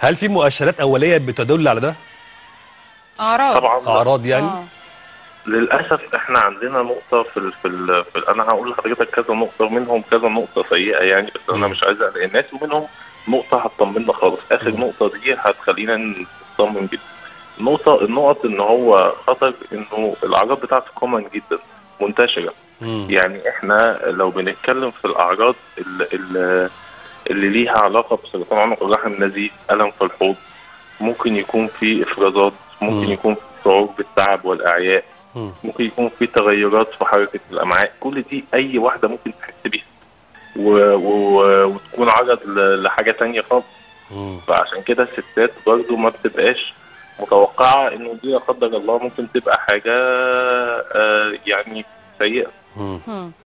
هل في مؤشرات اوليه بتدل على ده اعراض طبعا اعراض يعني آه. للاسف احنا عندنا نقطه في ال في, ال في ال انا هقول لحضرتك كذا نقطه منهم كذا نقطه سيئه يعني بس انا مم. مش عايز اقلق الناس ومنهم نقطه هتطمنا خالص اخر مم. نقطه دي هتخلينا نطمن جدا النقطه النقط ان هو خطر انه الاعراض بتاعته كومن جدا منتشره مم. يعني احنا لو بنتكلم في الاعراض اللي, اللي, اللي ليها علاقه بسرطان عنق الرحم نزيف الم في الحوض ممكن يكون في افرازات ممكن مم. يكون في شعور بالتعب والاعياء مم. ممكن يكون في تغيرات في حركه الامعاء كل دي اي واحده ممكن تحس بيها و... و... وتكون عرض ل... لحاجه تانية خالص مم. فعشان كده الستات برضو ما بتبقاش متوقعه انه دي لا قدر الله ممكن تبقى حاجه آه يعني سيئه مم. مم.